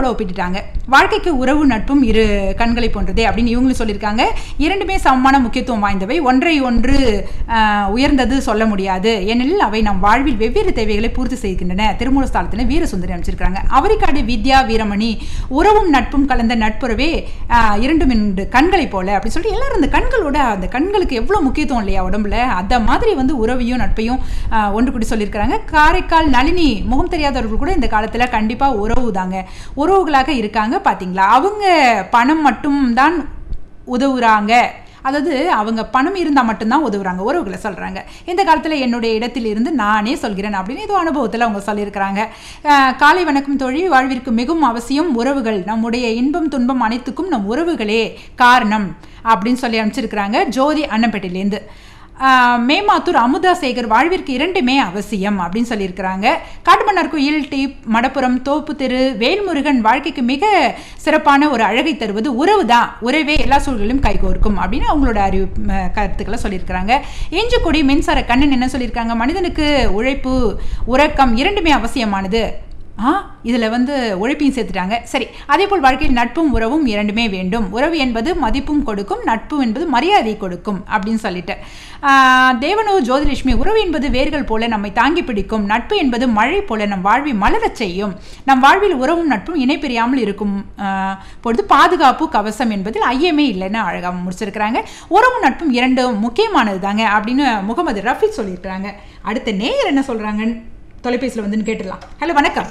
கண்ணோட ஒப்பிட்டுட்டாங்க வாழ்க்கைக்கு உறவு நட்பும் இரு கண்களை போன்றதே அப்படின்னு இவங்களும் சொல்லியிருக்காங்க இரண்டுமே சமமான முக்கியத்துவம் வாய்ந்தவை ஒன்றை ஒன்று ஆஹ், உயர்ந்தது சொல்ல முடியாது ஏனெனில் அவை நம் வாழ்வில் வெவ்வேறு தேவைகளை பூர்த்தி செய்கின்றன திருமூலஸ்தானத்தில் வீரசுந்தரி அமைச்சிருக்காங்க அவரிக்காடு வித்யா வீரமணி உறவும் நட்பும் கலந்த நட்புறவே ஆஹ், இரண்டும் என்று கண்களை போல அப்படின்னு சொல்லிட்டு எல்லாரும் அந்த கண்களோட அந்த கண்களுக்கு எவ்வளோ முக்கியத்துவம் இல்லையா உடம்புல அந்த மாதிரி வந்து உறவையும் நட்பையும் ஆஹ், ஒன்று கூடி சொல்லியிருக்கிறாங்க காரைக்கால் நளினி முகம் தெரியாதவர்கள் கூட இந்த காலத்தில் கண்டிப்பாக உறவு தாங்க உறவுகளாக இருக்காங்க பார்த்தீங்களா அவங்க பணம் மட்டும்தான் உதவுறாங்க அதாவது அவங்க பணம் இருந்தால் மட்டும்தான் உதவுறாங்க உறவுகளை சொல்கிறாங்க இந்த காலத்தில் என்னுடைய இடத்தில் இருந்து நானே சொல்கிறேன் அப்படின்னு ஏதோ அனுபவத்தில் அவங்க சொல்லியிருக்கிறாங்க அஹ், காலை வணக்கம் தோழி வாழ்விற்கு மிகவும் அவசியம் உறவுகள் நம்முடைய இன்பம் துன்பம் அனைத்துக்கும் நம் உறவுகளே காரணம் அப்படின்னு சொல்லி அனுப்பிச்சிருக்கிறாங்க ஜோதி அன்னப்பேட்டையிலேருந்து ஆஹ் மேமாத்தூர் அமுதா சேகர் வாழ்விற்கு இரண்டுமே அவசியம் அப்படின்னு சொல்லியிருக்கிறாங்க காட்டுமன்னார் கோயில் டீப் மடப்புறம் தோப்பு தெரு வேல்முருகன் வாழ்க்கைக்கு மிக சிறப்பான ஒரு அழகை தருவது உறவு தான் உறவே எல்லா சூழலிலும் கைகோர்க்கும் அப்படின்னு அவங்களோட அறிவு ம, கருத்துக்களை சொல்லியிருக்கிறாங்க இஞ்சிக்கொடி மின்சார கண்ணன் என்ன சொல்லியிருக்காங்க மனிதனுக்கு உழைப்பு உறக்கம் இரண்டுமே அவசியமானது ஆ இதில் வந்து உழைப்பையும் சேர்த்துட்டாங்க சரி அதே போல் வாழ்க்கையில் நட்பும் உறவும் இரண்டுமே வேண்டும் உறவு என்பது மதிப்பும் கொடுக்கும் நட்பு என்பது மரியாதை கொடுக்கும் அப்படின்னு சொல்லிட்டு ஆ, தேவனூர் ஜோதிலட்சுமி உறவு என்பது வேர்கள் போல நம்மை தாங்கி பிடிக்கும் நட்பு என்பது மழை போல நம் வாழ்வை மலரச் செய்யும் நம் வாழ்வில் உறவும் நட்பும் இணைப்பிரியாமல் இருக்கும் ஆ, பொழுது பாதுகாப்பு கவசம் என்பதில் ஐயமே இல்லைன்னு அழகாக முடிச்சிருக்கிறாங்க உறவும் நட்பும் இரண்டும் முக்கியமானது தாங்க அப்படின்னு முகமது ரஃபீக் சொல்லியிருக்கிறாங்க அடுத்த நேயர் என்ன சொல்கிறாங்கன்னு தொலைபேசியில் வந்துன்னு கேட்டுடலாம் ஹலோ வணக்கம்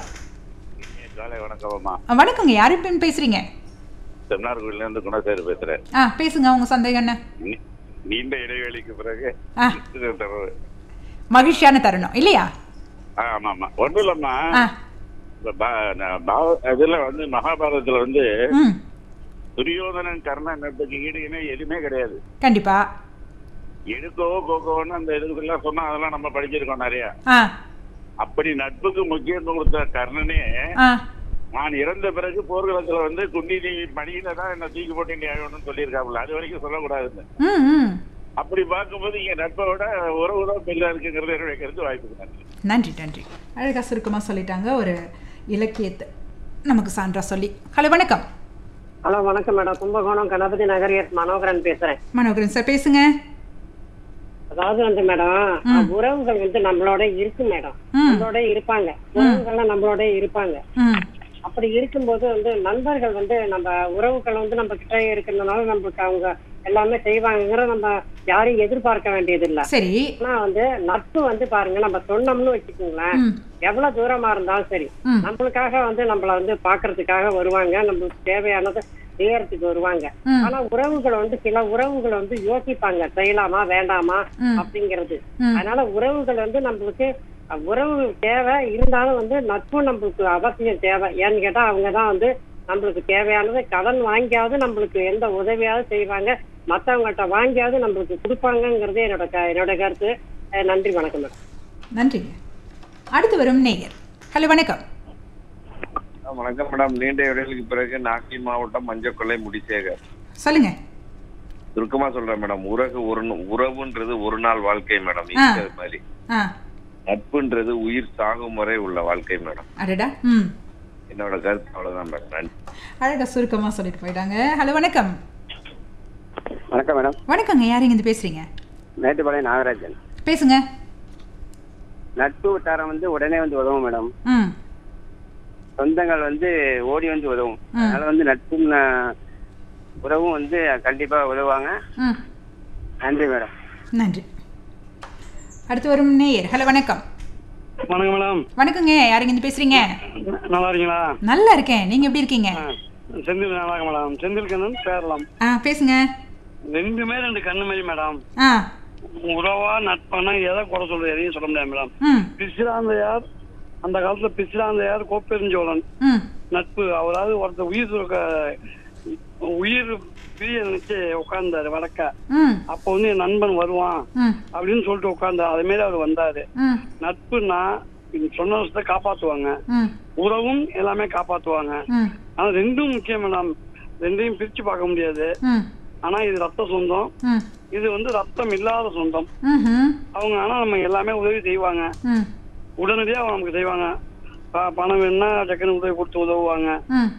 காலை வணக்கம் அம்மா அஹ் வணக்கங்க யார் இப்போ பேசுறீங்க செம்னார் கோயில்ல இருந்து குணசேகர் பேசுறேன் ஆ பேசுங்க உங்க சந்தேகம் என்ன நீ- நீண்ட இடைவெளிக்கு பிறகு ஆ. இது தரவு. மகிழ்ச்சியான தருணம் இல்லையா ஆ, ஆமா ஆமா ஒண்ணும் இல்லம்மா ஆ இப்ப பா- நான் பாவ- இதுல வந்து மகாபாரதத்துல வந்து ம் துரியோதனன் கர்ணன் நட்புக்கு ஈடு இணை எதுவுமே கிடையாது கண்டிப்பா எடுக்கவோ கோக்கோன்னு அந்த இதுக்கெல்லாம் சொன்னா அதெல்லாம் நம்ம படிச்சிருக்கோம் நிறைய ஆ அப்படி நட்புக்கு முக்கியத்துவம் கொடுத்த கர்ணனே ஆ நான் இறந்த பிறகு போர்க்களத்துல வந்து குண்டி நீ மணியில தான் என்ன தூக்கி போட்டு நீ ஆகணும்னு சொல்லியிருக்காப்புல அது வரைக்கும் சொல்லக்கூடாதுன்னு ம் ம் அப்படி பார்க்கும்போது இங்க நட்பை விட உறவு தான் பெரிதா இருக்குங்கிறது என்னுடைய கருத்து வாய்ப்பு நன்றி நன்றி நன்றி அழகா சுருக்கமாக சொல்லிட்டாங்க ஒரு இலக்கியத்தை நமக்கு சான்றா சொல்லி ஹலோ வணக்கம் ஹலோ வணக்கம் மேடம் கும்பகோணம் கணபதி நகர் எஸ் மனோகரன் பேசுறேன் மனோகரன் சார் பேசுங்க அதாவது வந்து மேடம் உறவுகள் வந்து நம்மளோட இருக்கு மேடம் ம். நம்மளோட இருப்பாங்க உறவுகள்லாம் நம்மளோட இருப்பாங்க ம் அப்படி இருக்கும்போது வந்து நண்பர்கள் வந்து நம்ம உறவுகள் வந்து நம்ம கிட்ட இருக்கிறதுனால நம்மளுக்கு அவங்க எல்லாமே செய்வாங்கங்கிற நம்ம யாரையும் எதிர்பார்க்க வேண்டியது இல்ல சரி ஆனா வந்து நட்பு வந்து பாருங்க நம்ம சொன்னோம்னு வச்சுக்கோங்களேன் ம் எவ்வளவு தூரமா இருந்தாலும் சரி ம். நம்மளுக்காக வந்து நம்மள வந்து பாக்குறதுக்காக வருவாங்க நம்மளுக்கு தேவையானதை செய்யறதுக்கு வருவாங்க ம். ஆனா உறவுகள் வந்து சில உறவுகள் வந்து யோசிப்பாங்க செய்யலாமா வேண்டாமா ம். அப்படிங்கிறது ம். அதனால உறவுகள் வந்து நம்மளுக்கு அஹ், உறவு தேவை இருந்தாலும் வந்து நட்பும் நம்மளுக்கு அவசியம் தேவை ஏன்னு கேட்டா அவங்கதான் வந்து நம்மளுக்கு தேவையானது கடன் வாங்கியாவது நம்மளுக்கு எந்த உதவியாவது செய்வாங்க மத்தவங்ககிட்ட வாங்கியாவது நம்மளுக்கு கொடுப்பாங்கங்கிறது என்னோட க- என்னோட கருத்து அஹ், நன்றி வணக்கம் மேடம் நன்றிங்க அடுத்து வரும் நேயர் ஹலோ வணக்கம் வணக்கம் மேடம் நீண்ட இடைவெளிக்கு பிறகு நாகை மாவட்டம் மஞ்சக்கொள்ளை முடிசேகர் சொல்லுங்க சுருக்கமா சொல்றேன் மேடம் உறவு ஒரு உறவுன்றது ஒரு நாள் வாழ்க்கை மேடம் ஆ. இருக்கிறது மாதிரி ஆ நட்புன்றது உயிர் சாகும் வரை உள்ள வாழ்க்கை மேடம் அடடா ம் என்னோட கருத்து அவ்வளவுதான் மேடம் நன்றி அழகா சுருக்கமா சொல்லிட்டு போயிட்டாங்க ஹலோ வணக்கம் வணக்கம் மேடம் வணக்கங்க யார் இருந்து பேசுறீங்க மேட்டுப்பாளையம் நாகராஜன் பேசுங்க நட்பு வட்டாரம் வந்து உடனே வந்து உதவும் மேடம் ம் சொந்தங்கள் வந்து ஓடி வந்து உதவும் ம். அதனால வந்து நட்பும் ந- உறவும் வந்து கண்டிப்பா உதவுவாங்க ம் நன்றி மேடம் நன்றி அடுத்து வரும் நேயர் ஹலோ வணக்கம் வணக்கம் மேடம் வணக்கங்க யாருங்க இருந்து பேசுறீங்க நல்லா இருக்கீங்களா நல்லா இருக்கேன் நீங்க எப்படி இருக்கீங்க ஆ, செந்தில் நல்லா இருக்கு மேடம் செந்தில் கண்ணன் பேரலாம் ஆ பேசுங்க ரெண்டுமே ரெண்டு கண்ணு மாதிரி மேடம் ஆ உறவா நட்பானா எதை குறை சொல்றது எதையும் சொல்ல முடியாது மேடம் ம் பிசிராந்தையார் அந்த காலத்துல பிசிராந்தையார் கோப்பெருஞ்சோழன் ம் நட்பு அவராவது ஒருத்தர் உயிர் சுரக்க உயிர் பிரிய நினைச்சு உட்கார்ந்தாரு வடக்க ம் அப்போ வந்து என் நண்பன் வருவான் ம் அப்படின்னு சொல்லிட்டு உட்கார்ந்தார் அதே மாதிரி அவர் வந்தாரு ம் நட்புன்னா இது சொன்ன விஷயத்தை காப்பாத்துவாங்க ம் உறவும் எல்லாமே காப்பாத்துவாங்க ம் ஆனா ரெண்டும் முக்கியம் மேடம் ரெண்டையும் பிரிச்சு பார்க்க முடியாது ம் ஆனா இது ரத்த சொந்தம் ம் இது வந்து ரத்தம் இல்லாத சொந்தம் ம்ஹும். அவங்க ஆனா நம்ம எல்லாமே உதவி செய்வாங்க ம் உடனடியா அவங்க நமக்கு செய்வாங்க ப- பணம் வேணும்னா டக்குன்னு உதவி கொடுத்து உதவுவாங்க ம்